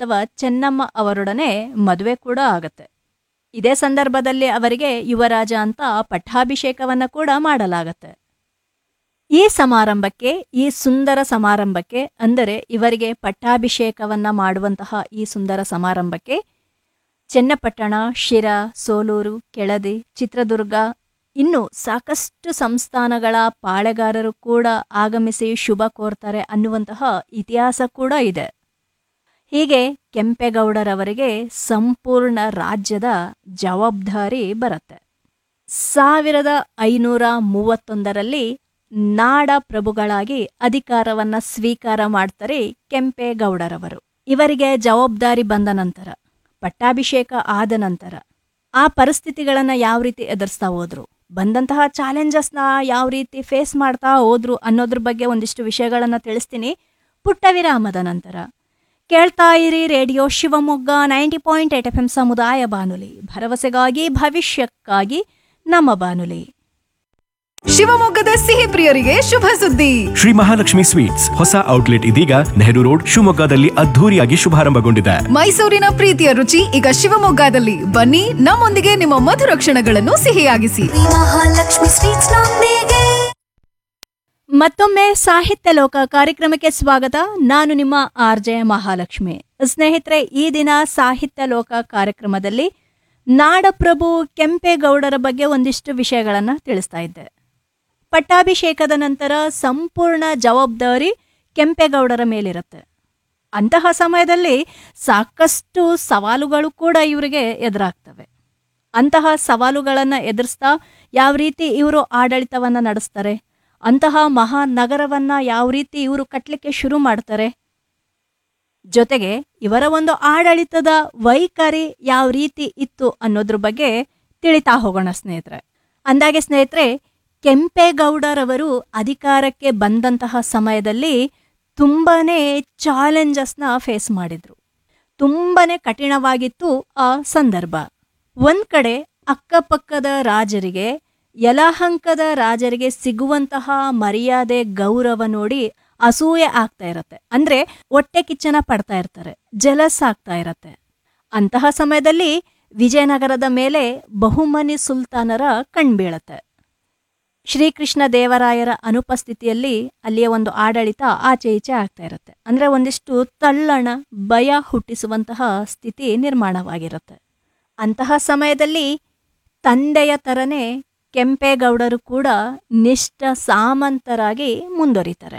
ಅಥವಾ ಚೆನ್ನಮ್ಮ ಅವರೊಡನೆ ಮದುವೆ ಕೂಡ ಆಗತ್ತೆ ಇದೇ ಸಂದರ್ಭದಲ್ಲಿ ಅವರಿಗೆ ಯುವರಾಜ ಅಂತ ಪಟ್ಟಾಭಿಷೇಕವನ್ನ ಕೂಡ ಮಾಡಲಾಗತ್ತೆ ಈ ಸಮಾರಂಭಕ್ಕೆ ಈ ಸುಂದರ ಸಮಾರಂಭಕ್ಕೆ ಅಂದರೆ ಇವರಿಗೆ ಪಟ್ಟಾಭಿಷೇಕವನ್ನ ಮಾಡುವಂತಹ ಈ ಸುಂದರ ಸಮಾರಂಭಕ್ಕೆ ಚೆನ್ನಪಟ್ಟಣ ಶಿರಾ ಸೋಲೂರು ಕೆಳದಿ ಚಿತ್ರದುರ್ಗ ಇನ್ನು ಸಾಕಷ್ಟು ಸಂಸ್ಥಾನಗಳ ಪಾಳೆಗಾರರು ಕೂಡ ಆಗಮಿಸಿ ಶುಭ ಕೋರ್ತಾರೆ ಅನ್ನುವಂತಹ ಇತಿಹಾಸ ಕೂಡ ಇದೆ ಹೀಗೆ ಕೆಂಪೇಗೌಡರವರಿಗೆ ಸಂಪೂರ್ಣ ರಾಜ್ಯದ ಜವಾಬ್ದಾರಿ ಬರುತ್ತೆ ಸಾವಿರದ ಐನೂರ ಮೂವತ್ತೊಂದರಲ್ಲಿ ನಾಡ ಪ್ರಭುಗಳಾಗಿ ಅಧಿಕಾರವನ್ನ ಸ್ವೀಕಾರ ಮಾಡ್ತಾರೆ ಕೆಂಪೇಗೌಡರವರು ಇವರಿಗೆ ಜವಾಬ್ದಾರಿ ಬಂದ ನಂತರ ಪಟ್ಟಾಭಿಷೇಕ ಆದ ನಂತರ ಆ ಪರಿಸ್ಥಿತಿಗಳನ್ನ ಯಾವ ರೀತಿ ಎದುರಿಸ್ತಾ ಹೋದ್ರು ಬಂದಂತಹ ಚಾಲೆಂಜಸ್ನ ಯಾವ ರೀತಿ ಫೇಸ್ ಮಾಡ್ತಾ ಹೋದ್ರು ಅನ್ನೋದ್ರ ಬಗ್ಗೆ ಒಂದಿಷ್ಟು ವಿಷಯಗಳನ್ನ ತಿಳಿಸ್ತೀನಿ ಪುಟ್ಟ ವಿರಾಮದ ನಂತರ ಕೇಳ್ತಾ ಇರಿ radio Shivamogga ninety point eight F M ಸಮುದಾಯ ಬಾನುಲಿ ಭರವಸೆಗಾಗಿ ಭವಿಷ್ಯಕ್ಕಾಗಿ ನಮ್ಮ ಬಾನುಲಿ ಶಿವಮೊಗ್ಗದ ಸಿಹಿ ಪ್ರಿಯರಿಗೆ ಶುಭ ಸುದ್ದಿ ಶ್ರೀ ಮಹಾಲಕ್ಷ್ಮಿ ಸ್ವೀಟ್ಸ್ ಹೊಸ ಔಟ್ಲೆಟ್ ಇದೀಗ ನೆಹರು ರೋಡ್ ಶಿವಮೊಗ್ಗದಲ್ಲಿ ಅದ್ಧೂರಿಯಾಗಿ ಶುಭಾರಂಭಗೊಂಡಿದೆ ಮೈಸೂರಿನ ಪ್ರೀತಿಯ ರುಚಿ ಈಗ ಶಿವಮೊಗ್ಗದಲ್ಲಿ ಬನ್ನಿ ನಮ್ಮೊಂದಿಗೆ ನಿಮ್ಮ ಮಧುರ ಕ್ಷಣಗಳನ್ನು ಸಿಹಿಯಾಗಿಸಿ ಮಹಾಲಕ್ಷ್ಮಿ ಸ್ವೀಟ್ಸ್ ನೊಂದಿಗೆ ಮತ್ತೊಮ್ಮೆ ಸಾಹಿತ್ಯ ಲೋಕ ಕಾರ್ಯಕ್ರಮಕ್ಕೆ ಸ್ವಾಗತ ನಾನು ನಿಮ್ಮ ಆರ್ ಜೆ ಮಹಾಲಕ್ಷ್ಮಿ ಸ್ನೇಹಿತರೆ ಈ ದಿನ ಸಾಹಿತ್ಯ ಲೋಕ ಕಾರ್ಯಕ್ರಮದಲ್ಲಿ ನಾಡಪ್ರಭು ಕೆಂಪೇಗೌಡರ ಬಗ್ಗೆ ಒಂದಿಷ್ಟು ವಿಷಯಗಳನ್ನ ತಿಳಿಸ್ತಾ ಇದ್ದೆ ಪಟ್ಟಾಭಿಷೇಕದ ನಂತರ ಸಂಪೂರ್ಣ ಜವಾಬ್ದಾರಿ ಕೆಂಪೇಗೌಡರ ಮೇಲಿರುತ್ತೆ ಅಂತಹ ಸಮಯದಲ್ಲಿ ಸಾಕಷ್ಟು ಸವಾಲುಗಳು ಕೂಡ ಇವರಿಗೆ ಎದುರಾಗ್ತವೆ ಅಂತಹ ಸವಾಲುಗಳನ್ನು ಎದುರಿಸ್ತಾ ಯಾವ ರೀತಿ ಇವರು ಆಡಳಿತವನ್ನ ನಡೆಸ್ತಾರೆ ಅಂತಹ ಮಹಾನಗರವನ್ನ ಯಾವ ರೀತಿ ಇವರು ಕಟ್ಟಲಿಕ್ಕೆ ಶುರು ಮಾಡ್ತಾರೆ ಜೊತೆಗೆ ಇವರ ಒಂದು ಆಡಳಿತದ ವೈಖರಿ ಯಾವ ರೀತಿ ಇತ್ತು ಅನ್ನೋದ್ರ ಬಗ್ಗೆ ತಿಳಿತಾ ಹೋಗೋಣ ಸ್ನೇಹಿತರೆ ಅಂದಾಗೆ ಸ್ನೇಹಿತರೆ ಕೆಂಪೇಗೌಡರವರು ಅಧಿಕಾರಕ್ಕೆ ಬಂದಂತಹ ಸಮಯದಲ್ಲಿ ತುಂಬಾನೇ ಚಾಲೆಂಜಸ್ನ ಫೇಸ್ ಮಾಡಿದ್ರು ತುಂಬಾನೇ ಕಠಿಣವಾಗಿತ್ತು ಆ ಸಂದರ್ಭ ಒಂದ್ ಕಡೆ ಅಕ್ಕಪಕ್ಕದ ರಾಜರಿಗೆ ಯಲಹಂಕದ ರಾಜರಿಗೆ ಸಿಗುವಂತಹ ಮರ್ಯಾದೆ ಗೌರವ ನೋಡಿ ಅಸೂಯೆ ಆಗ್ತಾ ಇರತ್ತೆ ಅಂದ್ರೆ ಹೊಟ್ಟೆ ಕಿಚ್ಚನ ಪಡ್ತಾ ಇರ್ತಾರೆ ಜಲಸ್ ಆಗ್ತಾ ಇರತ್ತೆ ಅಂತಹ ಸಮಯದಲ್ಲಿ ವಿಜಯನಗರದ ಮೇಲೆ ಬಹುಮನಿ ಸುಲ್ತಾನರ ಕಣ್ಬೀಳತ್ತೆ ಶ್ರೀಕೃಷ್ಣ ದೇವರಾಯರ ಅನುಪಸ್ಥಿತಿಯಲ್ಲಿ ಅಲ್ಲಿಯ ಒಂದು ಆಡಳಿತ ಆಚೆ ಈಚೆ ಆಗ್ತಾ ಇರುತ್ತೆ ಅಂದ್ರೆ ಒಂದಿಷ್ಟು ತಳ್ಳಣ ಭಯ ಹುಟ್ಟಿಸುವಂತಹ ಸ್ಥಿತಿ ನಿರ್ಮಾಣವಾಗಿರುತ್ತೆ ಅಂತಹ ಸಮಯದಲ್ಲಿ ತಂದೆಯ ತರನೇ ಕೆಂಪೇಗೌಡರು ಕೂಡ ನಿಷ್ಠ ಸಾಮಂತರಾಗಿ ಮುಂದುವರಿತಾರೆ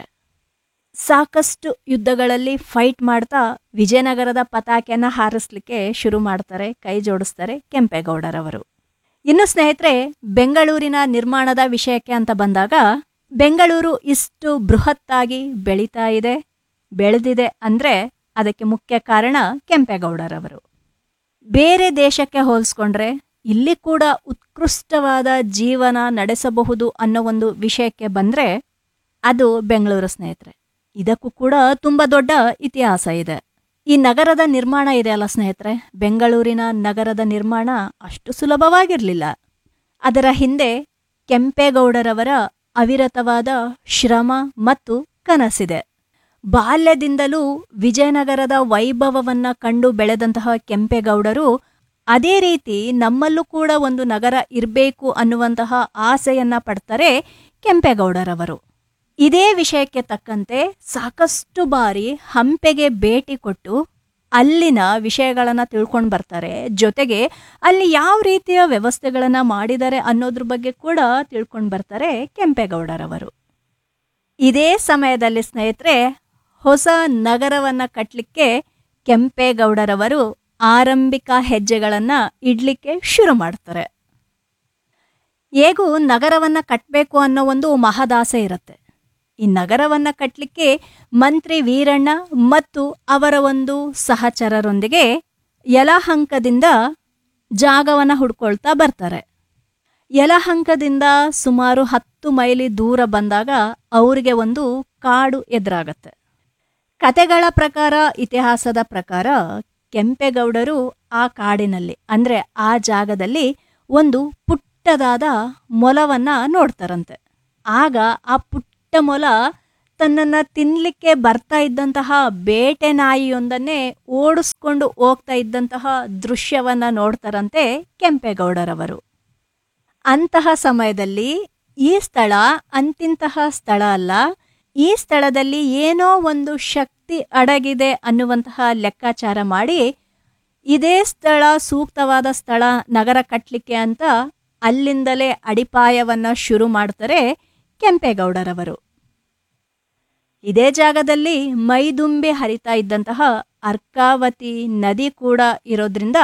ಸಾಕಷ್ಟು ಯುದ್ಧಗಳಲ್ಲಿ ಫೈಟ್ ಮಾಡ್ತಾ ವಿಜಯನಗರದ ಪತಾಕೆಯನ್ನ ಹಾರಿಸ್ಲಿಕ್ಕೆ ಶುರು ಮಾಡ್ತಾರೆ ಕೈ ಜೋಡಿಸ್ತಾರೆ ಕೆಂಪೇಗೌಡರವರು ಇನ್ನು ಸ್ನೇಹಿತರೆ ಬೆಂಗಳೂರಿನ ನಿರ್ಮಾಣದ ವಿಷಯಕ್ಕೆ ಅಂತ ಬಂದಾಗ ಬೆಂಗಳೂರು ಇಷ್ಟು ಬೃಹತ್ತಾಗಿ ಬೆಳೀತಾ ಇದೆ ಬೆಳೆದಿದೆ ಅಂದ್ರೆ ಅದಕ್ಕೆ ಮುಖ್ಯ ಕಾರಣ ಕೆಂಪೇಗೌಡರವರು ಬೇರೆ ದೇಶಕ್ಕೆ ಹೋಲಿಸ್ಕೊಂಡ್ರೆ ಇಲ್ಲಿ ಕೂಡ ಉತ್ಕೃಷ್ಟವಾದ ಜೀವನ ನಡೆಸಬಹುದು ಅನ್ನೋ ಒಂದು ವಿಷಯಕ್ಕೆ ಬಂದ್ರೆ ಅದು ಬೆಂಗಳೂರು ಸ್ನೇಹಿತರೆ ಇದಕ್ಕೂ ಕೂಡ ತುಂಬಾ ದೊಡ್ಡ ಇತಿಹಾಸ ಇದೆ ಈ ನಗರದ ನಿರ್ಮಾಣ ಇದೆ ಅಲ್ಲ ಸ್ನೇಹಿತರೆ ಬೆಂಗಳೂರಿನ ನಗರದ ನಿರ್ಮಾಣ ಅಷ್ಟು ಸುಲಭವಾಗಿರಲಿಲ್ಲ ಅದರ ಹಿಂದೆ ಕೆಂಪೇಗೌಡರವರ ಅವಿರತವಾದ ಶ್ರಮ ಮತ್ತು ಕನಸಿದೆ ಬಾಲ್ಯದಿಂದಲೂ ವಿಜಯನಗರದ ವೈಭವವನ್ನ ಕಂಡು ಬೆಳೆದಂತಹ ಕೆಂಪೇಗೌಡರು ಅದೇ ರೀತಿ ನಮ್ಮಲ್ಲೂ ಕೂಡ ಒಂದು ನಗರ ಇರಬೇಕು ಅನ್ನುವಂತಹ ಆಸೆಯನ್ನ ಪಡ್ತಾರೆ ಕೆಂಪೇಗೌಡರವರು ಇದೇ ವಿಷಯಕ್ಕೆ ತಕ್ಕಂತೆ ಸಾಕಷ್ಟು ಬಾರಿ ಹಂಪೆಗೆ ಭೇಟಿ ಕೊಟ್ಟು ಅಲ್ಲಿನ ವಿಷಯಗಳನ್ನ ತಿಳ್ಕೊಂಡು ಬರ್ತಾರೆ ಜೊತೆಗೆ ಅಲ್ಲಿ ಯಾವ ರೀತಿಯ ವ್ಯವಸ್ಥೆಗಳನ್ನ ಮಾಡಿದ್ದಾರೆ ಅನ್ನೋದ್ರ ಬಗ್ಗೆ ಕೂಡ ತಿಳ್ಕೊಂಡು ಬರ್ತಾರೆ ಕೆಂಪೇಗೌಡರವರು ಇದೇ ಸಮಯದಲ್ಲಿ ಸ್ನೇಹಿತರೆ ಹೊಸ ನಗರವನ್ನ ಕಟ್ಟಲಿಕ್ಕೆ ಕೆಂಪೇಗೌಡರವರು ಆರಂಭಿಕ ಹೆಜ್ಜೆಗಳನ್ನ ಇಡ್ಲಿಕ್ಕೆ ಶುರು ಮಾಡ್ತಾರೆ ಹೇಗೂ ನಗರವನ್ನ ಕಟ್ಟಬೇಕು ಅನ್ನೋ ಒಂದು ಮಹದಾಸೆ ಇರುತ್ತೆ ಈ ನಗರವನ್ನ ಕಟ್ಟಲಿಕ್ಕೆ ಮಂತ್ರಿ ವೀರಣ್ಣ ಮತ್ತು ಅವರ ಒಂದು ಸಹಚರರೊಂದಿಗೆ ಯಲಹಂಕದಿಂದ ಜಾಗವನ್ನ ಹುಡ್ಕೊಳ್ತಾ ಬರ್ತಾರೆ ಯಲಹಂಕದಿಂದ ಸುಮಾರು ಹತ್ತು ಮೈಲಿ ದೂರ ಬಂದಾಗ ಅವರಿಗೆ ಒಂದು ಕಾಡು ಎದುರಾಗತ್ತೆ ಕತೆಗಳ ಪ್ರಕಾರ ಇತಿಹಾಸದ ಪ್ರಕಾರ ಕೆಂಪೇಗೌಡರು ಆ ಕಾಡಿನಲ್ಲಿ ಅಂದ್ರೆ ಆ ಜಾಗದಲ್ಲಿ ಒಂದು ಪುಟ್ಟದಾದ ಮೊಲವನ್ನ ನೋಡ್ತಾರಂತೆ ಆಗ ಆ ಪುಟ್ಟ ಮೊಲ ತನ್ನನ್ನು ತಿನ್ನಲಿಕ್ಕೆ ಬರ್ತಾ ಇದ್ದಂತಹ ಬೇಟೆ ನಾಯಿಯೊಂದನ್ನೇ ಓಡಿಸ್ಕೊಂಡು ಹೋಗ್ತಾ ಇದ್ದಂತಹ ದೃಶ್ಯವನ್ನ ನೋಡ್ತಾರಂತೆ ಕೆಂಪೇಗೌಡರವರು ಅಂತಹ ಸಮಯದಲ್ಲಿ ಈ ಸ್ಥಳ ಅಂತಿಂತಹ ಸ್ಥಳ ಅಲ್ಲ ಈ ಸ್ಥಳದಲ್ಲಿ ಏನೋ ಒಂದು ಶಕ್ತಿ ಅಡಗಿದೆ ಅನ್ನುವಂತಹ ಲೆಕ್ಕಾಚಾರ ಮಾಡಿ ಇದೇ ಸ್ಥಳ ಸೂಕ್ತವಾದ ಸ್ಥಳ ನಗರ ಕಟ್ಟಲಿಕ್ಕೆ ಅಂತ ಅಲ್ಲಿಂದಲೇ ಅಡಿಪಾಯವನ್ನ ಶುರು ಮಾಡ್ತಾರೆ ಕೆಂಪೇಗೌಡರವರು ಇದೇ ಜಾಗದಲ್ಲಿ ಮೈದುಂಬಿ ಹರಿತಾ ಇದ್ದಂತಹ ಅರ್ಕಾವತಿ ನದಿ ಕೂಡ ಇರೋದ್ರಿಂದ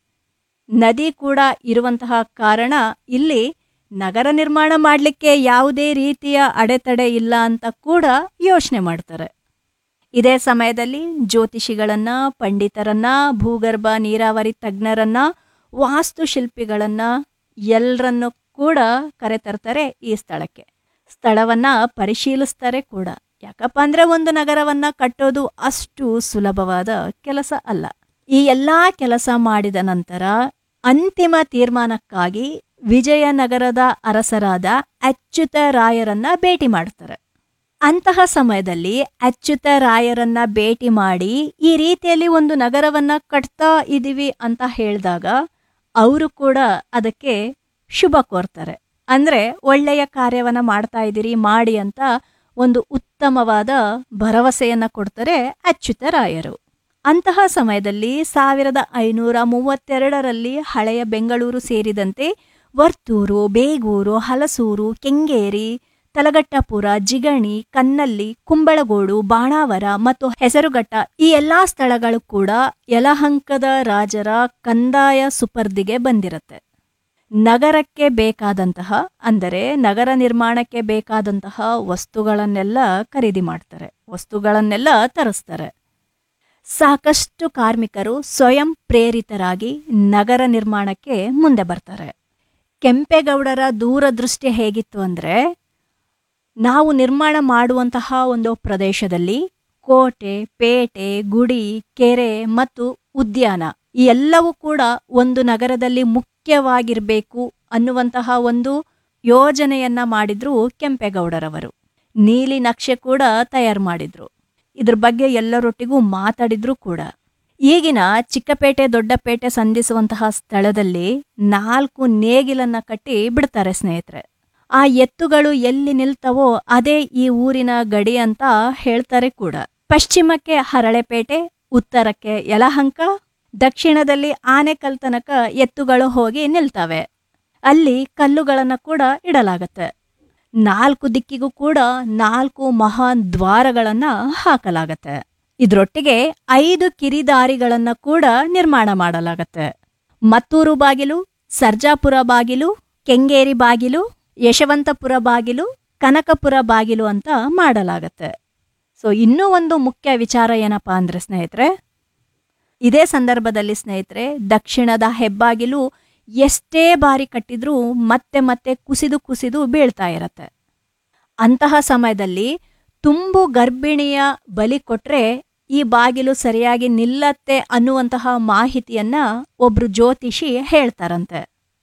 ನದಿ ಕೂಡ ಇರುವಂತಹ ಕಾರಣ ಇಲ್ಲಿ ನಗರ ನಿರ್ಮಾಣ ಮಾಡಲಿಕ್ಕೆ ಯಾವುದೇ ರೀತಿಯ ಅಡೆತಡೆ ಇಲ್ಲ ಅಂತ ಕೂಡ ಯೋಚನೆ ಮಾಡ್ತಾರೆ ಇದೇ ಸಮಯದಲ್ಲಿ ಜ್ಯೋತಿಷಿಗಳನ್ನ ಪಂಡಿತರನ್ನ ಭೂಗರ್ಭ ನೀರಾವರಿ ತಜ್ಞರನ್ನ ವಾಸ್ತುಶಿಲ್ಪಿಗಳನ್ನ ಎಲ್ಲರನ್ನು ಕೂಡ ಕರೆತರ್ತಾರೆ ಈ ಸ್ಥಳಕ್ಕೆ ಸ್ಥಳವನ್ನ ಪರಿಶೀಲಿಸ್ತಾರೆ ಕೂಡ ಯಾಕಪ್ಪ ಅಂದ್ರೆ ಒಂದು ನಗರವನ್ನ ಕಟ್ಟೋದು ಅಷ್ಟು ಸುಲಭವಾದ ಕೆಲಸ ಅಲ್ಲ ಈ ಎಲ್ಲಾ ಕೆಲಸ ಮಾಡಿದ ನಂತರ ಅಂತಿಮ ತೀರ್ಮಾನಕ್ಕಾಗಿ ವಿಜಯನಗರದ ಅರಸರಾದ ಅಚ್ಯುತ ರಾಯರನ್ನ ಭೇಟಿ ಮಾಡ್ತಾರೆ ಅಂತಹ ಸಮಯದಲ್ಲಿ ಅಚ್ಯುತ ರಾಯರನ್ನ ಭೇಟಿ ಮಾಡಿ ಈ ರೀತಿಯಲ್ಲಿ ಒಂದು ನಗರವನ್ನ ಕಟ್ತಾ ಇದೀವಿ ಅಂತ ಹೇಳಿದಾಗ ಅವರು ಕೂಡ ಅದಕ್ಕೆ ಶುಭ ಕೋರ್ತಾರೆ ಅಂದ್ರೆ ಒಳ್ಳೆಯ ಕಾರ್ಯವನ್ನ ಮಾಡ್ತಾ ಇದ್ದೀರಿ ಮಾಡಿ ಅಂತ ಒಂದು ಉತ್ತಮವಾದ ಭರವಸೆಯನ್ನ ಕೊಡ್ತಾರೆ ಅಚ್ಯುತ ರಾಯರು ಅಂತಹ ಸಮಯದಲ್ಲಿ ಸಾವಿರದ ಐನೂರ ಮೂವತ್ತೆರಡರಲ್ಲಿ ಹಳೆಯ ಬೆಂಗಳೂರು ಸೇರಿದಂತೆ ವರ್ತೂರು ಬೇಗೂರು ಹಲಸೂರು ಕೆಂಗೇರಿ ತಲಗಟ್ಟಪುರ ಜಿಗಣಿ ಕನ್ನಲ್ಲಿ ಕುಂಬಳಗೋಡು ಬಾಣಾವರ ಮತ್ತು ಹೆಸರುಘಟ್ಟ ಈ ಎಲ್ಲಾ ಸ್ಥಳಗಳು ಕೂಡ ಯಲಹಂಕದ ರಾಜರ ಕಂದಾಯ ಸುಪರ್ದಿಗೆ ಬಂದಿರತ್ತೆ ನಗರಕ್ಕೆ ಬೇಕಾದಂತಹ ಅಂದರೆ ನಗರ ನಿರ್ಮಾಣಕ್ಕೆ ಬೇಕಾದಂತಹ ವಸ್ತುಗಳನ್ನೆಲ್ಲ ಖರೀದಿ ಮಾಡ್ತಾರೆ ವಸ್ತುಗಳನ್ನೆಲ್ಲ ತರಿಸ್ತಾರೆ ಸಾಕಷ್ಟು ಕಾರ್ಮಿಕರು ಸ್ವಯಂ ಪ್ರೇರಿತರಾಗಿ ನಗರ ನಿರ್ಮಾಣಕ್ಕೆ ಮುಂದೆ ಬರ್ತಾರೆ ಕೆಂಪೇಗೌಡರ ದೂರದೃಷ್ಟಿ ಹೇಗಿತ್ತು ಅಂದ್ರೆ ನಾವು ನಿರ್ಮಾಣ ಮಾಡುವಂತಹ ಒಂದು ಪ್ರದೇಶದಲ್ಲಿ ಕೋಟೆ ಪೇಟೆ ಗುಡಿ ಕೆರೆ ಮತ್ತು ಉದ್ಯಾನ ಈ ಎಲ್ಲವೂ ಕೂಡ ಒಂದು ನಗರದಲ್ಲಿ ಮುಖ್ಯವಾಗಿರಬೇಕು ಅನ್ನುವಂತಹ ಒಂದು ಯೋಜನೆಯನ್ನ ಮಾಡಿದ್ರು ಕೆಂಪೇಗೌಡರವರು ನೀಲಿ ನಕ್ಷೆ ಕೂಡ ತಯಾರು ಮಾಡಿದ್ರು ಇದ್ರ ಬಗ್ಗೆ ಎಲ್ಲರೊಟ್ಟಿಗೂ ಮಾತಾಡಿದ್ರು ಕೂಡ ಈಗಿನ ಚಿಕ್ಕಪೇಟೆ ದೊಡ್ಡಪೇಟೆ ಸಂಧಿಸುವಂತಹ ಸ್ಥಳದಲ್ಲಿ ನಾಲ್ಕು ನೇಗಿಲನ್ನ ಕಟ್ಟಿ ಬಿಡ್ತಾರೆ ಸ್ನೇಹಿತರೆ ಆ ಎತ್ತುಗಳು ಎಲ್ಲಿ ನಿಲ್ತವೋ ಅದೇ ಈ ಊರಿನ ಗಡಿ ಅಂತ ಹೇಳ್ತಾರೆ ಕೂಡ ಪಶ್ಚಿಮಕ್ಕೆ ಹರಳೆಪೇಟೆ ಉತ್ತರಕ್ಕೆ ಯಲಹಂಕ ದಕ್ಷಿಣದಲ್ಲಿ ಆನೆಕಲ್ ತನಕ ಎತ್ತುಗಳು ಹೋಗಿ ನಿಲ್ತವೆ ಅಲ್ಲಿ ಕಲ್ಲುಗಳನ್ನ ಕೂಡ ಇಡಲಾಗತ್ತೆ ನಾಲ್ಕು ದಿಕ್ಕಿಗೂ ಕೂಡ ನಾಲ್ಕು ಮಹಾನ್ ದ್ವಾರಗಳನ್ನ ಹಾಕಲಾಗತ್ತೆ ಇದ್ರೊಟ್ಟಿಗೆ ಐದು ಕಿರಿದಾರಿಗಳನ್ನ ಕೂಡ ನಿರ್ಮಾಣ ಮಾಡಲಾಗತ್ತೆ ಮತ್ತೂರು ಬಾಗಿಲು ಸರ್ಜಾಪುರ ಬಾಗಿಲು ಕೆಂಗೇರಿ ಬಾಗಿಲು ಯಶವಂತಪುರ ಬಾಗಿಲು ಕನಕಪುರ ಬಾಗಿಲು ಅಂತ ಮಾಡಲಾಗತ್ತೆ ಸೊ ಇನ್ನೂ ಒಂದು ಮುಖ್ಯ ವಿಚಾರ ಏನಪ್ಪಾ ಅಂದ್ರೆ ಸ್ನೇಹಿತರೆ ಇದೇ ಸಂದರ್ಭದಲ್ಲಿ ಸ್ನೇಹಿತರೆ ದಕ್ಷಿಣದ ಹೆಬ್ಬಾಗಿಲು ಎಷ್ಟೇ ಬಾರಿ ಕಟ್ಟಿದ್ರೂ ಮತ್ತೆ ಮತ್ತೆ ಕುಸಿದು ಕುಸಿದು ಬೀಳ್ತಾ ಇರತ್ತೆ ಅಂತಹ ಸಮಯದಲ್ಲಿ ತುಂಬು ಗರ್ಭಿಣಿಯ ಬಲಿ ಕೊಟ್ರೆ ಈ ಬಾಗಿಲು ಸರಿಯಾಗಿ ನಿಲ್ಲತ್ತೆ ಅನ್ನುವಂತಹ ಮಾಹಿತಿಯನ್ನ ಒಬ್ರು ಜ್ಯೋತಿಷಿ ಹೇಳ್ತಾರಂತೆ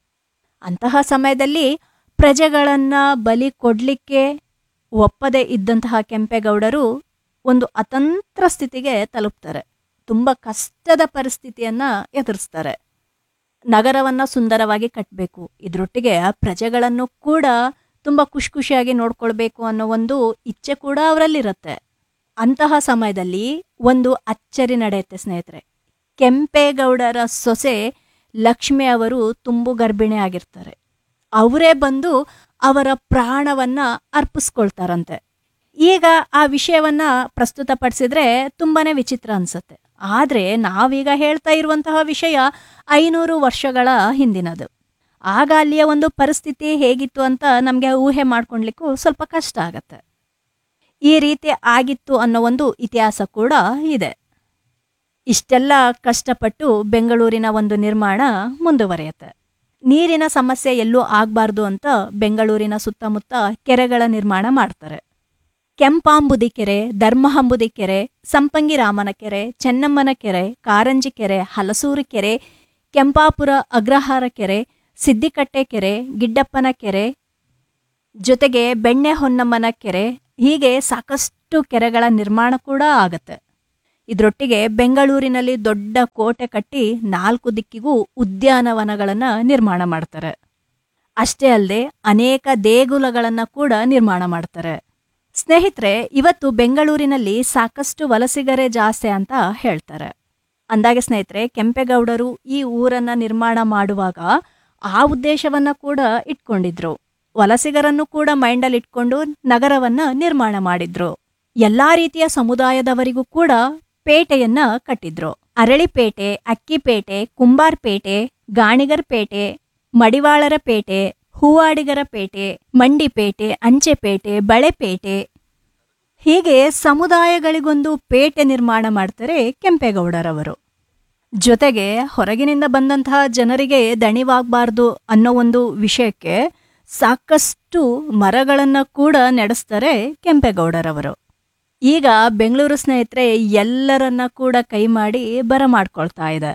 ಅಂತಹ ಸಮಯದಲ್ಲಿ ಪ್ರಜೆಗಳನ್ನ ಬಲಿ ಕೊಡ್ಲಿಕ್ಕೆ ಒಪ್ಪದೆ ಇದ್ದಂತಹ ಕೆಂಪೇಗೌಡರು ಒಂದು ಅತಂತ್ರ ಸ್ಥಿತಿಗೆ ತಲುಪ್ತಾರೆ ತುಂಬ ಕಷ್ಟದ ಪರಿಸ್ಥಿತಿಯನ್ನ ಎದುರಿಸ್ತಾರೆ ನಗರವನ್ನ ಸುಂದರವಾಗಿ ಕಟ್ಟಬೇಕು ಇದ್ರೊಟ್ಟಿಗೆ ಪ್ರಜೆಗಳನ್ನು ಕೂಡ ತುಂಬ ಖುಷಿ ಖುಷಿಯಾಗಿ ನೋಡ್ಕೊಳ್ಬೇಕು ಅನ್ನೋ ಒಂದು ಇಚ್ಛೆ ಕೂಡ ಅವರಲ್ಲಿರುತ್ತೆ ಅಂತಹ ಸಮಯದಲ್ಲಿ ಒಂದು ಅಚ್ಚರಿ ನಡೆಯುತ್ತೆ ಸ್ನೇಹಿತರೆ ಕೆಂಪೇಗೌಡರ ಸೊಸೆ ಲಕ್ಷ್ಮಿ ಅವರು ತುಂಬು ಗರ್ಭಿಣಿ ಆಗಿರ್ತಾರೆ ಅವರೇ ಬಂದು ಅವರ ಪ್ರಾಣವನ್ನ ಅರ್ಪಿಸ್ಕೊಳ್ತಾರಂತೆ ಈಗ ಆ ವಿಷಯವನ್ನ ಪ್ರಸ್ತುತಪಡಿಸಿದ್ರೆ ತುಂಬಾನೇ ವಿಚಿತ್ರ ಅನ್ಸುತ್ತೆ ಆದ್ರೆ ನಾವೀಗ ಹೇಳ್ತಾ ಇರುವಂತಹ ವಿಷಯ ಐನೂರು ವರ್ಷಗಳ ಹಿಂದಿನದು ಆಗ ಅಲ್ಲಿಯ ಒಂದು ಪರಿಸ್ಥಿತಿ ಹೇಗಿತ್ತು ಅಂತ ನಮಗೆ ಊಹೆ ಮಾಡ್ಕೊಳ್ಲಿಕ್ಕೂ ಸ್ವಲ್ಪ ಕಷ್ಟ ಆಗತ್ತೆ ಈ ರೀತಿ ಆಗಿತ್ತು ಅನ್ನೋ ಒಂದು ಇತಿಹಾಸ ಕೂಡ ಇದೆ ಇಷ್ಟೆಲ್ಲ ಕಷ್ಟಪಟ್ಟು ಬೆಂಗಳೂರಿನ ಒಂದು ನಿರ್ಮಾಣ ಮುಂದುವರಿಯುತ್ತೆ ನೀರಿನ ಸಮಸ್ಯೆ ಎಲ್ಲೂ ಆಗಬಾರ್ದು ಅಂತ ಬೆಂಗಳೂರಿನ ಸುತ್ತಮುತ್ತ ಕೆರೆಗಳ ನಿರ್ಮಾಣ ಮಾಡ್ತಾರೆ ಕೆಂಪಾಂಬುದಿ ಕೆರೆ ಧರ್ಮಹಂಬುದಿ ಕೆರೆ ಸಂಪಂಗಿ ರಾಮನ ಕೆರೆ ಚೆನ್ನಮ್ಮನ ಕೆರೆ ಕಾರಂಜಿ ಕೆರೆ ಹಲಸೂರು ಕೆರೆ ಕೆಂಪಾಪುರ ಅಗ್ರಹಾರ ಕೆರೆ ಸಿದ್ದಿಕಟ್ಟೆ ಕೆರೆ ಗಿಡ್ಡಪ್ಪನ ಕೆರೆ ಜೊತೆಗೆ ಬೆಣ್ಣೆ ಹೊನ್ನಮ್ಮನ ಕೆರೆ ಹೀಗೆ ಸಾಕಷ್ಟು ಕೆರೆಗಳ ನಿರ್ಮಾಣ ಕೂಡ ಆಗತ್ತೆ ಇದರೊಟ್ಟಿಗೆ ಬೆಂಗಳೂರಿನಲ್ಲಿ ದೊಡ್ಡ ಕೋಟೆ ಕಟ್ಟಿ ನಾಲ್ಕು ದಿಕ್ಕಿಗೂ ಉದ್ಯಾನವನಗಳನ್ನ ನಿರ್ಮಾಣ ಮಾಡ್ತಾರೆ ಅಷ್ಟೇ ಅಲ್ಲದೆ ಅನೇಕ ದೇಗುಲಗಳನ್ನ ಕೂಡ ನಿರ್ಮಾಣ ಮಾಡ್ತಾರೆ ಸ್ನೇಹಿತರೆ ಇವತ್ತು ಬೆಂಗಳೂರಿನಲ್ಲಿ ಸಾಕಷ್ಟು ವಲಸಿಗರೇ ಜಾಸ್ತಿ ಅಂತ ಹೇಳ್ತಾರೆ ಅಂದಾಗೆ ಸ್ನೇಹಿತರೆ ಕೆಂಪೇಗೌಡರು ಈ ಊರನ್ನ ನಿರ್ಮಾಣ ಮಾಡುವಾಗ ಆ ಉದ್ದೇಶವನ್ನ ಕೂಡ ಇಟ್ಕೊಂಡಿದ್ರು ವಲಸಿಗರನ್ನು ಕೂಡ ಮೈಂಡಲ್ಲಿ ಇಟ್ಕೊಂಡು ನಗರವನ್ನ ನಿರ್ಮಾಣ ಮಾಡಿದ್ರು ಎಲ್ಲಾ ರೀತಿಯ ಸಮುದಾಯದವರಿಗೂ ಕೂಡ ಪೇಟೆಯನ್ನ ಕಟ್ಟಿದ್ರು ಅರಳಿಪೇಟೆ ಅಕ್ಕಿಪೇಟೆ ಕುಂಬಾರ್ಪೇಟೆ ಗಾಣಿಗರ ಪೇಟೆ ಮಡಿವಾಳರ ಪೇಟೆ ಹೂವಾಡಿಗರ ಪೇಟೆ ಮಂಡಿಪೇಟೆ ಅಂಚೆಪೇಟೆ ಬಳೆಪೇಟೆ ಹೀಗೆ ಸಮುದಾಯಗಳಿಗೊಂದು ಪೇಟೆ ನಿರ್ಮಾಣ ಮಾಡ್ತಾರೆ ಕೆಂಪೇಗೌಡರವರು ಜೊತೆಗೆ ಹೊರಗಿನಿಂದ ಬಂದಂತಹ ಜನರಿಗೆ ದಣಿವಾಗಬಾರ್ದು ಅನ್ನೋ ಒಂದು ವಿಷಯಕ್ಕೆ ಸಾಕಷ್ಟು ಮರಗಳನ್ನ ಕೂಡ ನಡೆಸ್ತಾರೆ ಕೆಂಪೇಗೌಡರವರು ಈಗ ಬೆಂಗಳೂರು ಸ್ನೇಹಿತರೆ ಎಲ್ಲರನ್ನ ಕೂಡ ಕೈ ಮಾಡಿ ಬರಮಾಡ್ಕೊಳ್ತಾ ಇದೆ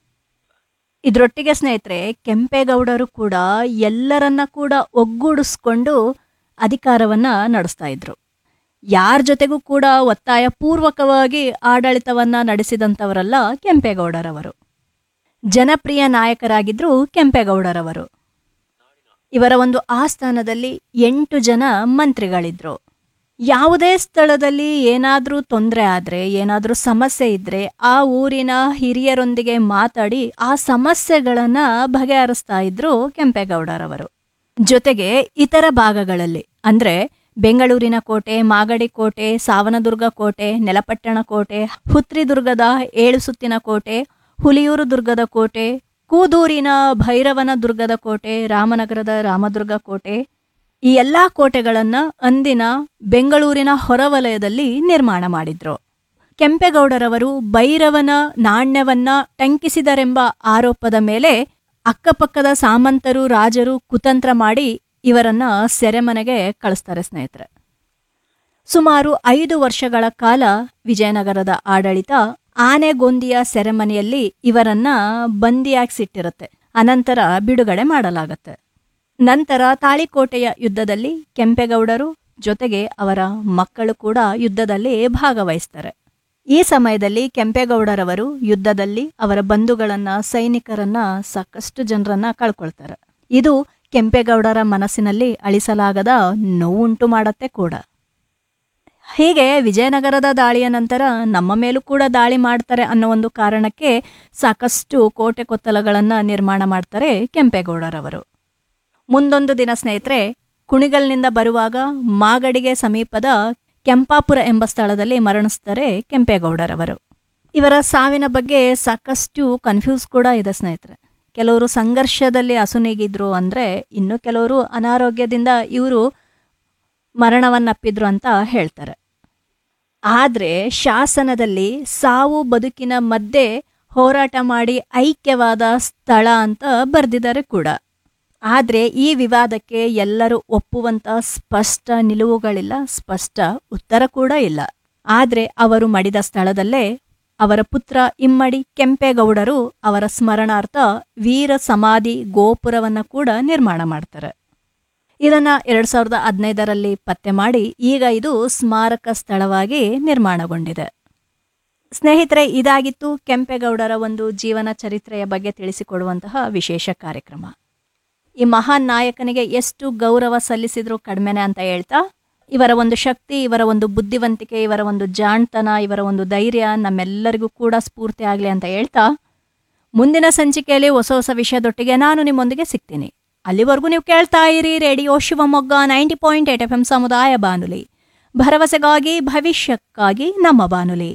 ಇದರೊಟ್ಟಿಗೆ ಸ್ನೇಹಿತರೆ ಕೆಂಪೇಗೌಡರು ಕೂಡ ಎಲ್ಲರನ್ನ ಕೂಡ ಒಗ್ಗೂಡಿಸ್ಕೊಂಡು ಅಧಿಕಾರವನ್ನ ನಡೆಸ್ತಾ ಇದ್ರು ಯಾರ ಜೊತೆಗೂ ಕೂಡ ಒತ್ತಾಯ ಪೂರ್ವಕವಾಗಿ ಆಡಳಿತವನ್ನ ನಡೆಸಿದಂಥವರಲ್ಲ ಕೆಂಪೇಗೌಡರವರು ಜನಪ್ರಿಯ ನಾಯಕರಾಗಿದ್ರು ಕೆಂಪೇಗೌಡರವರು ಇವರ ಒಂದು ಆಸ್ಥಾನದಲ್ಲಿ ಎಂಟು ಜನ ಮಂತ್ರಿಗಳಿದ್ರು ಯಾವುದೇ ಸ್ಥಳದಲ್ಲಿ ಏನಾದರೂ ತೊಂದರೆ ಆದರೆ ಏನಾದರೂ ಸಮಸ್ಯೆ ಇದ್ರೆ ಆ ಊರಿನ ಹಿರಿಯರೊಂದಿಗೆ ಮಾತಾಡಿ ಆ ಸಮಸ್ಯೆಗಳನ್ನ ಬಗೆಹರಿಸ್ತಾ ಇದ್ರು ಕೆಂಪೇಗೌಡರವರು ಜೊತೆಗೆ ಇತರ ಭಾಗಗಳಲ್ಲಿ ಅಂದ್ರೆ ಬೆಂಗಳೂರಿನ ಕೋಟೆ ಮಾಗಡಿ ಕೋಟೆ ಸಾವನದುರ್ಗ ಕೋಟೆ ನೆಲಪಟ್ಟಣ ಕೋಟೆ ಹುತ್ರಿದುರ್ಗದ ಏಳು ಸುತ್ತಿನ ಕೋಟೆ ಹುಲಿಯೂರು ದುರ್ಗದ ಕೋಟೆ ಕೂದೂರಿನ ಭೈರವನ ದುರ್ಗದ ಕೋಟೆ ರಾಮನಗರದ ರಾಮದುರ್ಗ ಕೋಟೆ ಈ ಎಲ್ಲಾ ಕೋಟೆಗಳನ್ನ ಅಂದಿನ ಬೆಂಗಳೂರಿನ ಹೊರವಲಯದಲ್ಲಿ ನಿರ್ಮಾಣ ಮಾಡಿದ್ರು ಕೆಂಪೇಗೌಡರವರು ಭೈರವನ ನಾಣ್ಯವನ್ನ ಟಂಕಿಸಿದರೆಂಬ ಆರೋಪದ ಮೇಲೆ ಅಕ್ಕಪಕ್ಕದ ಸಾಮಂತರು ರಾಜರು ಕುತಂತ್ರ ಮಾಡಿ ಇವರನ್ನ ಸೆರೆಮನೆಗೆ ಕಳಿಸ್ತಾರೆ ಸ್ನೇಹಿತರೆ ಸುಮಾರು ಐದು ವರ್ಷಗಳ ಕಾಲ ವಿಜಯನಗರದ ಆಡಳಿತ ಆನೆಗೊಂದಿಯ ಸೆರೆಮನೆಯಲ್ಲಿ ಇವರನ್ನ ಬಂದಿಯಾಗಿಸಿಟ್ಟಿರುತ್ತೆ ಅನಂತರ ಬಿಡುಗಡೆ ಮಾಡಲಾಗತ್ತೆ ನಂತರ ತಾಳಿಕೋಟೆಯ ಯುದ್ಧದಲ್ಲಿ ಕೆಂಪೇಗೌಡರು ಜೊತೆಗೆ ಅವರ ಮಕ್ಕಳು ಕೂಡ ಯುದ್ಧದಲ್ಲಿ ಭಾಗವಹಿಸ್ತಾರೆ ಈ ಸಮಯದಲ್ಲಿ ಕೆಂಪೇಗೌಡರವರು ಯುದ್ಧದಲ್ಲಿ ಅವರ ಬಂಧುಗಳನ್ನ ಸೈನಿಕರನ್ನ ಸಾಕಷ್ಟು ಜನರನ್ನ ಕಳ್ಕೊಳ್ತಾರೆ ಇದು ಕೆಂಪೇಗೌಡರ ಮನಸ್ಸಿನಲ್ಲಿ ಅಳಿಸಲಾಗದ ನೋವುಂಟು ಮಾಡತ್ತೆ ಕೂಡ ಹೀಗೆ ವಿಜಯನಗರದ ದಾಳಿಯ ನಂತರ ನಮ್ಮ ಮೇಲೂ ಕೂಡ ದಾಳಿ ಮಾಡ್ತಾರೆ ಅನ್ನೋ ಒಂದು ಕಾರಣಕ್ಕೆ ಸಾಕಷ್ಟು ಕೋಟೆ ಕೊತ್ತಲಗಳನ್ನ ನಿರ್ಮಾಣ ಮಾಡ್ತಾರೆ ಕೆಂಪೇಗೌಡರವರು ಮುಂದೊಂದು ದಿನ ಸ್ನೇಹಿತರೆ ಕುಣಿಗಲ್ನಿಂದ ಬರುವಾಗ ಮಾಗಡಿಗೆ ಸಮೀಪದ ಕೆಂಪಾಪುರ ಎಂಬ ಸ್ಥಳದಲ್ಲಿ ಮರಣಿಸ್ತಾರೆ ಕೆಂಪೇಗೌಡರವರು ಇವರ ಸಾವಿನ ಬಗ್ಗೆ ಸಾಕಷ್ಟು ಕನ್ಫ್ಯೂಸ್ ಕೂಡ ಇದೆ ಸ್ನೇಹಿತರೆ ಕೆಲವರು ಸಂಘರ್ಷದಲ್ಲಿ ಅಸುನೀಗಿದ್ರು ಅಂದ್ರೆ ಇನ್ನು ಕೆಲವರು ಅನಾರೋಗ್ಯದಿಂದ ಇವರು ಮರಣವನ್ನಪ್ಪಿದ್ರು ಅಂತ ಹೇಳ್ತಾರೆ ಆದ್ರೆ ಶಾಸನದಲ್ಲಿ ಸಾವು ಬದುಕಿನ ಮಧ್ಯೆ ಹೋರಾಟ ಮಾಡಿ ಐಕ್ಯವಾದ ಸ್ಥಳ ಅಂತ ಬರೆದಿದ್ದಾರೆ ಕೂಡ ಆದ್ರೆ ಈ ವಿವಾದಕ್ಕೆ ಎಲ್ಲರೂ ಒಪ್ಪುವಂತ ಸ್ಪಷ್ಟ ನಿಲುವುಗಳಿಲ್ಲ ಸ್ಪಷ್ಟ ಉತ್ತರ ಕೂಡ ಇಲ್ಲ ಆದ್ರೆ ಅವರು ಮಡಿದ ಸ್ಥಳದಲ್ಲೇ ಅವರ ಪುತ್ರ ಇಮ್ಮಡಿ ಕೆಂಪೇಗೌಡರು ಅವರ ಸ್ಮರಣಾರ್ಥ ವೀರ ಸಮಾಧಿ ಗೋಪುರವನ್ನ ಕೂಡ ನಿರ್ಮಾಣ ಮಾಡ್ತಾರೆ ಇದನ್ನ ಎರಡ್ ಸಾವಿರದ ಹದಿನೈದರಲ್ಲಿ ಪತ್ತೆ ಮಾಡಿ ಈಗ ಇದು ಸ್ಮಾರಕ ಸ್ಥಳವಾಗಿ ನಿರ್ಮಾಣಗೊಂಡಿದೆ ಸ್ನೇಹಿತರೆ ಇದಾಗಿತ್ತು ಕೆಂಪೇಗೌಡರ ಒಂದು ಜೀವನ ಚರಿತ್ರೆಯ ಬಗ್ಗೆ ತಿಳಿಸಿಕೊಡುವಂತಹ ವಿಶೇಷ ಕಾರ್ಯಕ್ರಮ ಈ ಮಹಾನ್ ನಾಯಕನಿಗೆ ಎಷ್ಟು ಗೌರವ ಸಲ್ಲಿಸಿದ್ರು ಕಡಿಮೆನೆ ಅಂತ ಹೇಳ್ತಾ ಇವರ ಒಂದು ಶಕ್ತಿ ಇವರ ಒಂದು ಬುದ್ಧಿವಂತಿಕೆ ಇವರ ಒಂದು ಜಾಣ್ತನ ಇವರ ಒಂದು ಧೈರ್ಯ ನಮ್ಮೆಲ್ಲರಿಗೂ ಕೂಡ ಸ್ಫೂರ್ತಿ ಆಗಲಿ ಅಂತ ಹೇಳ್ತಾ ಮುಂದಿನ ಸಂಚಿಕೆಯಲ್ಲಿ ಹೊಸ ಹೊಸ ವಿಷಯದೊಟ್ಟಿಗೆ ನಾನು ನಿಮ್ಮೊಂದಿಗೆ ಸಿಗ್ತೀನಿ ಅಲ್ಲಿವರೆಗೂ ನೀವು ಕೇಳ್ತಾ ಇರಿ radio Shivamogga ninety point eight F M ಸಮುದಾಯ ಬಾನುಲಿ ಭರವಸೆಗಾಗಿ ಭವಿಷ್ಯಕ್ಕಾಗಿ ನಮ್ಮ ಬಾನುಲಿ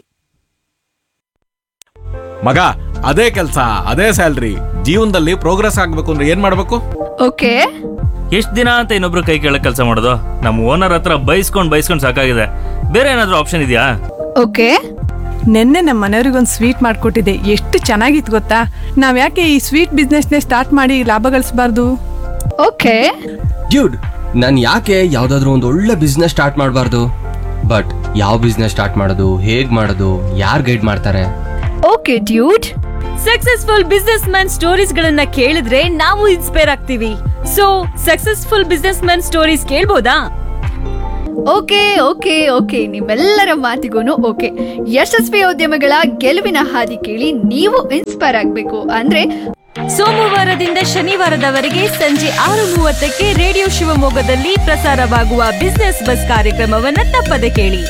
ಮಗ ಅದೇ ಕೆಲಸ ಅದೇ ಸ್ಯಾಲ್ರಿ ಜೀವನದಲ್ಲಿ ಪ್ರೋಗ್ರೆಸ್ ಆಗ್ಬೇಕು ಅಂದ್ರೆ ಏನ್ ಮಾಡ್ಬೇಕು ಓಕೆ ಎಷ್ಟ್ ದಿನ ಅಂತ ಇನ್ನೊಬ್ರು ಕೈ ಕೆಳಗ್ ಕೆಲಸ ಮಾಡೋದು ನಮ್ಮ ಓನರ್ ಹತ್ರ ಬೈಸ್ಕೊಂಡ್ ಬೈಸ್ಕೊಂಡ್ ಸಾಕಾಗಿದೆ ಬೇರೆ ಏನಾದ್ರೂ ಆಪ್ಷನ್ ಇದೆಯಾ ಓಕೆ ನಿನ್ನೆ ನಮ್ಮ ಮನೆಯವ್ರಿಗೊಂದು ಸ್ವೀಟ್ ಮಾಡಿಕೊಟ್ಟಿದ್ದೆ ಎಷ್ಟು ಚೆನ್ನಾಗಿತ್ತು ಗೊತ್ತಾ ನಾವು ಯಾಕೆ ಈ ಸ್ವೀಟ್ ಬಿಸ್ನೆಸ್ನೇ ಸ್ಟಾರ್ಟ್ ಮಾಡಿ ಲಾಭ ಗಳಿಸಬಾರ್ದು ಓಕೆ ಡ್ಯೂಡ್ ನಾನು ಯಾಕೆ ಯಾವುದಾದ್ರೂ ಒಂದು ಒಳ್ಳೆ ಬಿಸ್ನೆಸ್ ಸ್ಟಾರ್ಟ್ ಮಾಡಬಾರ್ದು ಬಟ್ ಯಾವ ಬಿಸ್ನೆಸ್ ಸ್ಟಾರ್ಟ್ ಮಾಡೋದು ಹೇಗ್ ಮಾಡೋದು ಯಾರು ಗೈಡ್ ಮಾಡ್ತಾರೆ okay dude successful business man stories ಗಳನ್ನ ಕೇಳಿದ್ರೆ ನಾವು ಇನ್ಸ್ಪೈರ್ ಆಗ್ತೀವಿ so successful business man stories ಕೇಳ್ಬೋದಾ ಓಕೆ ಓಕೆ ಓಕೆ ನಿಮ್ಮೆಲ್ಲರ ಮಾತಿಗೂ ಓಕೆ ಯಶಸ್ವಿ ಉದ್ಯಮಗಳ ಗೆಲುವಿನ ಹಾದಿ ಕೇಳಿ ನೀವು ಇನ್ಸ್ಪೈರ್ ಆಗಬೇಕು ಅಂದ್ರೆ ಸೋಮವಾರದಿಂದ ಶನಿವಾರದವರೆಗೆ ಸಂಜೆ ಆರು ಮೂವತ್ತಕ್ಕೆ ರೇಡಿಯೋ ಶಿವಮೊಗ್ಗದಲ್ಲಿ ಪ್ರಸಾರವಾಗುವ ಬಿಸ್ನೆಸ್ ಬಸ್ ಕಾರ್ಯಕ್ರಮವನ್ನ ತಪ್ಪದೆ ಕೇಳಿ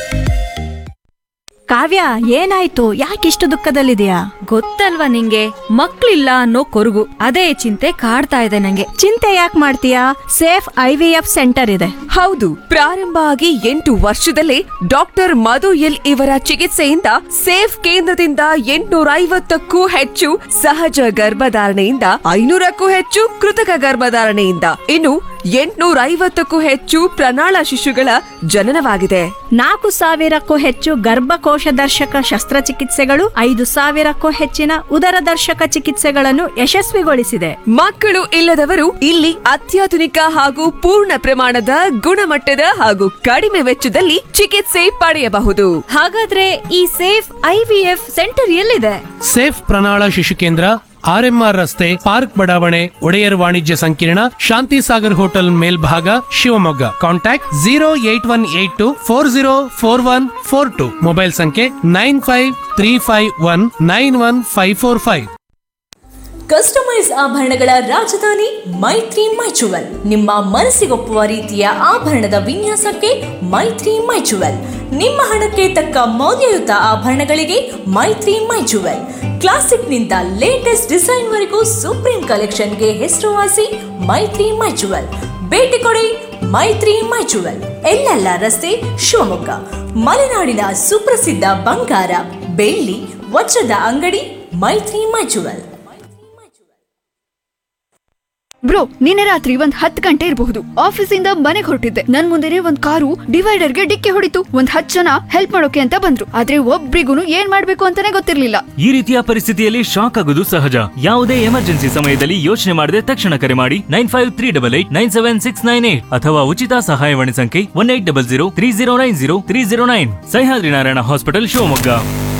ಕಾವ್ಯ ಏನಾಯ್ತು ಯಾಕಿಷ್ಟು ದುಃಖದಲ್ಲಿದೆಯಾ ಗೊತ್ತಲ್ವಾ ನಿಂಗೆ ಮಕ್ಳಿಲ್ಲ ಅನ್ನೋ ಕೊರಗು ಅದೇ ಚಿಂತೆ ಕಾಡ್ತಾ ಇದೆ ನಂಗೆ ಚಿಂತೆ ಯಾಕೆ ಮಾಡ್ತೀಯಾ safe I V F centre ಇದೆ ಹೌದು ಪ್ರಾರಂಭ ಆಗಿ ಎಂಟು ವರ್ಷದಲ್ಲೇ ಡಾಕ್ಟರ್ ಮಧು ಎಲ್ ಇವರ ಚಿಕಿತ್ಸೆಯಿಂದ ಸೇಫ್ ಕೇಂದ್ರದಿಂದ ಎಂಟುನೂರ ಐವತ್ತಕ್ಕೂ ಹೆಚ್ಚು ಸಹಜ ಗರ್ಭಧಾರಣೆಯಿಂದ ಐನೂರಕ್ಕೂ ಹೆಚ್ಚು ಕೃತಕ ಗರ್ಭಧಾರಣೆಯಿಂದ ಇನ್ನು ಎಂಟುನೂರ ಐವತ್ತಕ್ಕೂ ಹೆಚ್ಚು ಪ್ರಣಾಳ ಶಿಶುಗಳ ಜನನವಾಗಿದೆ ನಾಲ್ಕು ಸಾವಿರಕ್ಕೂ ಹೆಚ್ಚು ಗರ್ಭಕೋಶ ದರ್ಶಕ ಶಸ್ತ್ರಚಿಕಿತ್ಸೆಗಳು ಐದು ಸಾವಿರಕ್ಕೂ ಹೆಚ್ಚಿನ ಉದರ ದರ್ಶಕ ಚಿಕಿತ್ಸೆಗಳನ್ನು ಯಶಸ್ವಿಗೊಳಿಸಿದೆ ಮಕ್ಕಳು ಇಲ್ಲದವರು ಇಲ್ಲಿ ಅತ್ಯಾಧುನಿಕ ಹಾಗೂ ಪೂರ್ಣ ಪ್ರಮಾಣದ ಗುಣಮಟ್ಟದ ಹಾಗೂ ಕಡಿಮೆ ವೆಚ್ಚದಲ್ಲಿ ಚಿಕಿತ್ಸೆ ಪಡೆಯಬಹುದು ಹಾಗಾದ್ರೆ ಈ ಸೇಫ್ ಐವಿಎಫ್ ಸೆಂಟರ್ ಎಲ್ಲಿದೆ ಸೇಫ್ ಪ್ರಣಾಳ ಶಿಶು ಕೇಂದ್ರ ಆರ್ಎಂಆರ್ ರಸ್ತೆ ಪಾರ್ಕ್ ಬಡಾವಣೆ ಒಡೆಯರ್ ವಾಣಿಜ್ಯ ಸಂಕೀರ್ಣ ಶಾಂತಿ ಸಾಗರ್ ಹೋಟೆಲ್ ಮೇಲ್ಭಾಗ Shivamogga contact zero eight one eight two four zero four one four two mobile ಸಂಖ್ಯೆ nine five three five one nine one five four five customise ಆಭರಣಗಳ ರಾಜಧಾನಿ ಮೈತ್ರಿ ಮೈಚುವಲ್ ನಿಮ್ಮ ಮನಸ್ಸಿಗೊಪ್ಪುವ ರೀತಿಯ ಆಭರಣದ ವಿನ್ಯಾಸಕ್ಕೆ ಮೈತ್ರಿ ಮೈಚುವಲ್ ನಿಮ್ಮ ಹಣಕ್ಕೆ ತಕ್ಕ ಮೌಲ್ಯಯುತ ಆಭರಣಗಳಿಗೆ ಮೈತ್ರಿ ಮೈಚುವಲ್ ಕ್ಲಾಸಿಕ್ನಿಂದ ಲೇಟೆಸ್ಟ್ ಡಿಸೈನ್ವರೆಗೂ ಸುಪ್ರೀಂ ಕಲೆಕ್ಷನ್ಗೆ ಹೆಸರುವಾಸಿ ಮೈತ್ರಿ ಮೈಚುವಲ್ ಭೇಟಿ ಕೊಡಿ ಮೈತ್ರಿ ಮೈಚುವಲ್ ಎಲ್ಲೆಲ್ಲ ರಸ್ತೆ ಶಿವಮೊಗ್ಗ ಮಲೆನಾಡಿನ ಸುಪ್ರಸಿದ್ಧ ಬಂಗಾರ ಬೆಳ್ಳಿ ವಜ್ರದ ಅಂಗಡಿ ಮೈತ್ರಿ ಮೈಚುವಲ್ ಬ್ರೋ ನಿನ್ನೆ ರಾತ್ರಿ ಒಂದ್ ಹತ್ತು ಗಂಟೆ ಇರಬಹುದು ಆಫೀಸಿಂದ ಮನೆಗೆ ಹೊರಟಿದ್ದೆ ನನ್ ಮುಂದೆನೆ ಒಂದ್ ಕಾರು ಡಿವೈಡರ್ಗೆ ಡಿಕ್ಕಿ ಹೊಡಿತು ಒಂದ್ ಹತ್ತು ಜನ ಹೆಲ್ಪ್ ಮಾಡೋಕೆ ಅಂತ ಬಂದ್ರು ಆದ್ರೆ ಒಬ್ರಿಗೂ ಏನ್ ಮಾಡ್ಬೇಕು ಅಂತಾನೆ ಗೊತ್ತಿರ್ಲಿಲ್ಲ ಈ ರೀತಿಯ ಪರಿಸ್ಥಿತಿಯಲ್ಲಿ ಶಾಕ್ ಆಗುವುದು ಸಹಜ ಯಾವುದೇ ಎಮರ್ಜೆನ್ಸಿ ಸಮಯದಲ್ಲಿ ಯೋಚನೆ ಮಾಡದೆ ತಕ್ಷಣ ಕರೆ ಮಾಡಿ nine five three double eight nine seven six nine eight ಅಥವಾ ಉಚಿತ ಸಹಾಯವಾಣಿ ಸಂಖ್ಯೆ one eight double zero three zero nine zero three zero nine Sahyadri Narayana hospital Shivamogga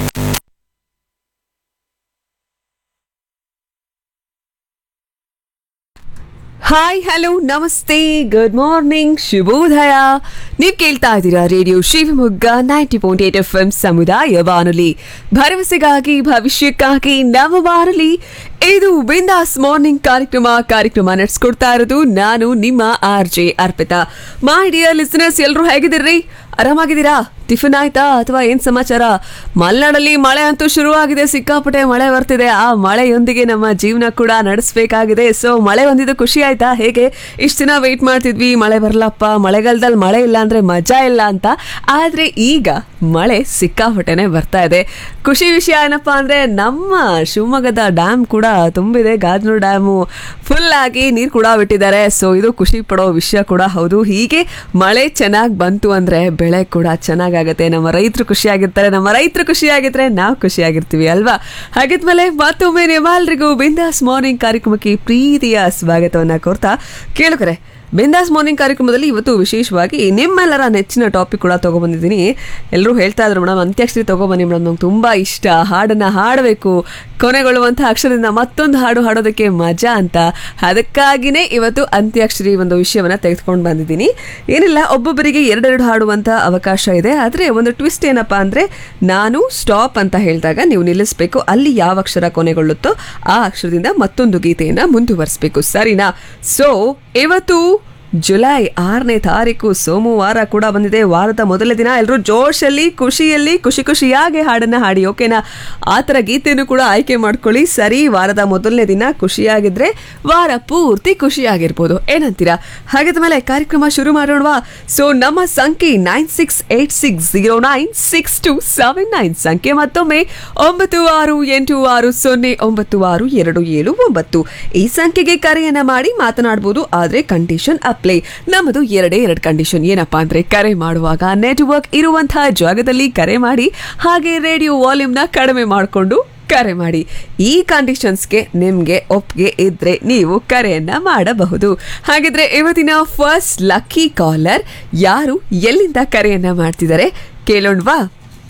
hi hello ನಮಸ್ತೆ ಗುಡ್ ಮಾರ್ನಿಂಗ್ ಶುಭೋದಯ ನೀವು ಕೇಳ್ತಾ ಇದ್ದೀರಾ radio Shivamogga ninety point eight F M ಸಮುದಾಯ ಬಾನುಲಿ ಭರವಸೆಗಾಗಿ ಭವಿಷ್ಯಕ್ಕಾಗಿ ನಮ್ಮ ಬಾನುಲಿ ಇದು ಬಿಂದಾಸ್ ಮಾರ್ನಿಂಗ್ ಕಾರ್ಯಕ್ರಮ ಕಾರ್ಯಕ್ರಮ ನಡೆಸ್ಕೊಡ್ತಾ ಇರೋದು ನಾನು ನಿಮ್ಮ R J Arpita my dear listeners ಎಲ್ಲರೂ ಹೇಗಿದ್ದೀರಿ ಆರಾಮಾಗಿದ್ದೀರಾ ಟಿಫನ್ ಆಯ್ತಾ ಅಥವಾ ಏನ್ ಸಮಾಚಾರ ಮಲೆನಾಡಲ್ಲಿ ಮಳೆ ಅಂತೂ ಶುರುವಾಗಿದೆ ಸಿಕ್ಕಾಪಟ್ಟೆ ಮಳೆ ಬರ್ತಿದೆ ಆ ಮಳೆಯೊಂದಿಗೆ ನಮ್ಮ ಜೀವನ ಕೂಡ ನಡೆಸಬೇಕಾಗಿದೆ ಸೊ ಮಳೆ ಬಂದಿದ್ದು ಖುಷಿ ಆಯ್ತಾ ಹೇಗೆ ಇಷ್ಟು ದಿನ ವೆಯ್ಟ್ ಮಾಡ್ತಿದ್ವಿ ಮಳೆ ಬರಲಪ್ಪ ಮಳೆಗಾಲದಲ್ಲಿ ಮಳೆ ಇಲ್ಲ ಅಂದ್ರೆ ಮಜಾ ಇಲ್ಲ ಅಂತ ಆದ್ರೆ ಈಗ ಮಳೆ ಸಿಕ್ಕಾಪಟ್ಟೆನೆ ಬರ್ತಾ ಇದೆ ಖುಷಿ ವಿಷಯ ಏನಪ್ಪಾ ಅಂದ್ರೆ ನಮ್ಮ ಶಿವಮೊಗ್ಗದ ಡ್ಯಾಮ್ ಕೂಡ ತುಂಬಿದೆ ಗಾಜನೂರು ಡ್ಯಾಮು ಫುಲ್ ಆಗಿ ನೀರು ಕೂಡ ಬಿಟ್ಟಿದ್ದಾರೆ ಸೊ ಇದು ಖುಷಿ ಪಡೋ ವಿಷಯ ಕೂಡ ಹೌದು ಹೀಗೆ ಮಳೆ ಚೆನ್ನಾಗಿ ಬಂತು ಅಂದ್ರೆ ಬೆಳೆ ಕೂಡ ಚೆನ್ನಾಗಾಗತ್ತೆ ನಮ್ಮ ರೈತರು ಖುಷಿಯಾಗಿರ್ತಾರೆ ನಮ್ಮ ರೈತರು ಖುಷಿಯಾಗಿದ್ರೆ ನಾವು ಖುಷಿಯಾಗಿರ್ತೀವಿ ಅಲ್ವಾ ಹಾಗಿದ್ಮೇಲೆ ಮತ್ತೊಮ್ಮೆ ನಿಮ್ಮೆಲ್ರಿಗೂ ಬಿಂದಾಸ್ ಮಾರ್ನಿಂಗ್ ಕಾರ್ಯಕ್ರಮಕ್ಕೆ ಪ್ರೀತಿಯ ಸ್ವಾಗತವನ್ನ ಕೋರ್ತಾ ಕೇಳುಕರೆ ಬಿಂದಾಸ್ ಮಾರ್ನಿಂಗ್ ಕಾರ್ಯಕ್ರಮದಲ್ಲಿ ಇವತ್ತು ವಿಶೇಷವಾಗಿ ನಿಮ್ಮೆಲ್ಲರ ನೆಚ್ಚಿನ ಟಾಪಿಕ್ ಕೂಡ ತಗೊಬಂದಿದ್ದೀನಿ ಎಲ್ಲರೂ ಹೇಳ್ತಾ ಇದ್ರು ಮೇಡಮ್ ಅಂತ್ಯಾಕ್ಷರಿ ತಗೊಬನ್ನಿ ಮೇಡಮ್ ನಂಗೆ ತುಂಬ ಇಷ್ಟ ಹಾಡನ್ನು ಹಾಡಬೇಕು ಕೊನೆಗೊಳ್ಳುವಂಥ ಅಕ್ಷರದಿಂದ ಮತ್ತೊಂದು ಹಾಡು ಹಾಡೋದಕ್ಕೆ ಮಜಾ ಅಂತ ಅದಕ್ಕಾಗಿಯೇ ಇವತ್ತು ಅಂತ್ಯಾಕ್ಷರಿ ಒಂದು ವಿಷಯವನ್ನು ತೆಗೆದುಕೊಂಡು ಬಂದಿದ್ದೀನಿ ಏನಿಲ್ಲ ಒಬ್ಬೊಬ್ಬರಿಗೆ ಎರಡೆರಡು ಹಾಡುವಂಥ ಅವಕಾಶ ಇದೆ ಆದರೆ ಒಂದು ಟ್ವಿಸ್ಟ್ ಏನಪ್ಪ ಅಂದರೆ ನಾನು ಸ್ಟಾಪ್ ಅಂತ ಹೇಳಿದಾಗ ನೀವು ನಿಲ್ಲಿಸಬೇಕು ಅಲ್ಲಿ ಯಾವ ಅಕ್ಷರ ಕೊನೆಗೊಳ್ಳುತ್ತೋ ಆ ಅಕ್ಷರದಿಂದ ಮತ್ತೊಂದು ಗೀತೆಯನ್ನು ಮುಂದುವರಿಸಬೇಕು ಸರಿನಾ ಸೊ ಇವತ್ತು ಜುಲೈ ಆರನೇ ತಾರೀಕು ಸೋಮವಾರ ಕೂಡ ಬಂದಿದೆ ವಾರದ ಮೊದಲ ದಿನ ಎಲ್ಲರೂ ಜೋಶಲ್ಲಿ ಖುಷಿಯಲ್ಲಿ ಖುಷಿ ಖುಷಿಯಾಗಿ ಹಾಡನ್ನ ಹಾಡಿ ಓಕೆನಾ ಆ ಥರ ಗೀತೆಯನ್ನು ಕೂಡ ಆಯ್ಕೆ ಮಾಡ್ಕೊಳ್ಳಿ ಸರಿ ವಾರದ ಮೊದಲನೇ ದಿನ ಖುಷಿಯಾಗಿದ್ರೆ ವಾರ ಪೂರ್ತಿ ಖುಷಿಯಾಗಿರ್ಬೋದು ಏನಂತೀರಾ ಹಾಗಿದ ಮೇಲೆ ಕಾರ್ಯಕ್ರಮ ಶುರು ಮಾಡೋಣವಾ ಸೊ ನಮ್ಮ ಸಂಖ್ಯೆ nine six eight six zero nine six two seven nine ಸಂಖ್ಯೆ ಮತ್ತೊಮ್ಮೆ ಒಂಬತ್ತು ಆರು ಎಂಟು ಆರು ಸೊನ್ನೆ ಒಂಬತ್ತು ಆರು ಎರಡು ಏಳು ಒಂಬತ್ತು ಈ ಸಂಖ್ಯೆಗೆ ಕರೆಯನ್ನ ಮಾಡಿ ಮಾತನಾಡಬಹುದು ಆದ್ರೆ ಕಂಡೀಷನ್ ಅಪ್ಲೈ ನಮ್ಮದು ಎರಡೇ ಎರಡು ಕಂಡೀಷನ್ ಏನಪ್ಪಾ ಅಂದ್ರೆ ಕರೆ ಮಾಡುವಾಗ ನೆಟ್ವರ್ಕ್ ಇರುವಂತಹ ಜಾಗದಲ್ಲಿ ಕರೆ ಮಾಡಿ ಹಾಗೆ ರೇಡಿಯೋ ವಾಲ್ಯೂಮ್ನ ಕಡಿಮೆ ಮಾಡಿಕೊಂಡು ಕರೆ ಮಾಡಿ ಈ ಕಂಡೀಷನ್ಸ್ಗೆ ನಿಮಗೆ ಒಪ್ಪಿಗೆ ಇದ್ರೆ ನೀವು ಕರೆಯನ್ನ ಮಾಡಬಹುದು ಹಾಗಿದ್ರೆ ಇವತ್ತಿನ ಫಸ್ಟ್ ಲಕ್ಕಿ ಕಾಲರ್ ಯಾರು ಎಲ್ಲಿಂದ ಕರೆಯನ್ನ ಮಾಡ್ತಿದ್ದಾರೆ ಕೇಳೋಣವಾ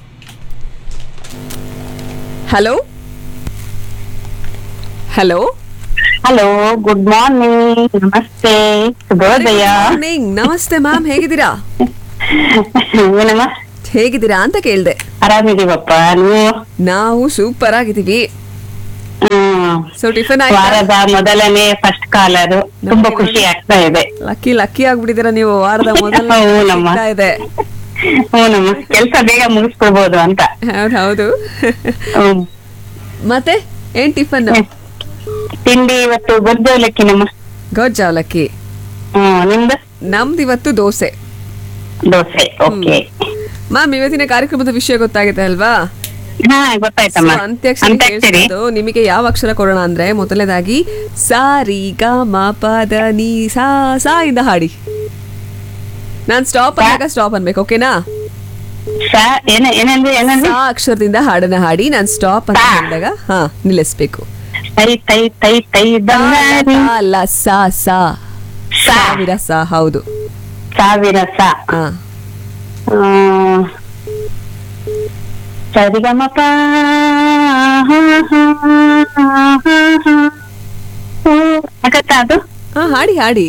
hello hello hello good morning ನಮಸ್ತೆ ಶುಭೋದಯ ಮಾರ್ನಿಂಗ್ ನಮಸ್ತೆ ಮ್ಯಾಮ್ ಹೇಗಿದ್ದೀರಾ ಏನಮ್ಮ ಹೇಗಿದ್ದೀರಾ ಅಂತ ಕೇಳ್ದೆ ಆರಾಮಿದೀವಪ್ಪ ನೀವು ನಾವು ಸೂಪರ್ ಆಗಿದ್ದೀವಿ ಹ್ಮ್ ಸೊ ಟಿಫನ್ ವಾರದ ಮೊದಲನೇ ಫಸ್ಟ್ ಕಾಲರ್ ತುಂಬಾ ಖುಷಿ ಆಗ್ತಾ ಇದೆ ಲಕ್ಕಿ ಲಕ್ಕಿ ಆಗ್ಬಿಟ್ಟಿದ್ದೀರಾ ನೀವು ವಾರದ ಮೊದಲ ಹೌನಮ್ಮ. ಸಿಗ್ತಾ ಇದೆ ಹ್ಞೂನಮ್ಮ ಕೆಲ್ಸ ಬೇಗ ಮುಗಿಸ್ಕೊಡ್ಬೋದು ಅಂತ ಹೌದು ಹೌದು ಹ್ಮ್. ಮತ್ತೆ ಏನ್ ಟಿಫನ್ ತಿಂಡಿ ಇವತ್ತು ಗೊಜ್ಜು ಅವಲಕ್ಕಿ ನಮ್ಮ ಗೊಜ್ಜ ಅವಲಕ್ಕಿ ಹ್ಮ್ ನಿಮ್ದು ನಮ್ದು ಇವತ್ತು ದೋಸೆ ದೋಸೆ ಓಕೆ ಮ್ಯಾಮ್ ಇವತ್ತಿನ ಕಾರ್ಯಕ್ರಮದ ವಿಷಯ ಗೊತ್ತಾಗಿದೆ ಅಲ್ವಾ ಹಾ ಗೊತ್ತಾಯ್ತಮ್ಮ So, ಅಂತ್ಯಾಕ್ಷರಿ ಅಂತ್ಯಾಕ್ಷರಿ ಕೇಳಿಸೋದು ನಿಮಗೆ ಯಾವ ಅಕ್ಷರ ಕೊಡೋಣ ಅಂದ್ರೆ ಮೊದಲನೇದಾಗಿ ಸಾ ರಿ ಗ ಮ ಪ ದ ni ಸಾ ಸಾ ಇಂದ ಹಾಡಿ ನಾನ್ ಸ್ಟಾಪ್ ಅಂದಾಗ ಸ್ಟಾಪ್ ಅನ್ಬೇಕು ಓಕೆನಾ ಸಾ ಏನ ಏನಂದ್ರೆ ಏನಂದ್ರೆ ಸಾ ಅಕ್ಷರದಿಂದ ಹಾಡನ್ನ ಹಾಡಿ ನಾನ್ ಸ್ಟಾಪ್ ಅಂತ ಹೇಳಿದಾಗ ಹಾ ನಿಲ್ಲಿಸ್ಬೇಕು ತೈ ತೈ ತೈ ತೈ ಬಂಗಾರಿ ಸಾ ಅಲ್ಲ ಸಾ ಸಾ ಸಾ ಸಾವಿರ ಸಾ ಹೌದು ಸಾವಿರ ಸಾ ಹಾ ಸರಿಗಮಪ ಆಗತ್ತಾ ಅದು ಹಾ ಹಾಡಿ ಹಾಡಿ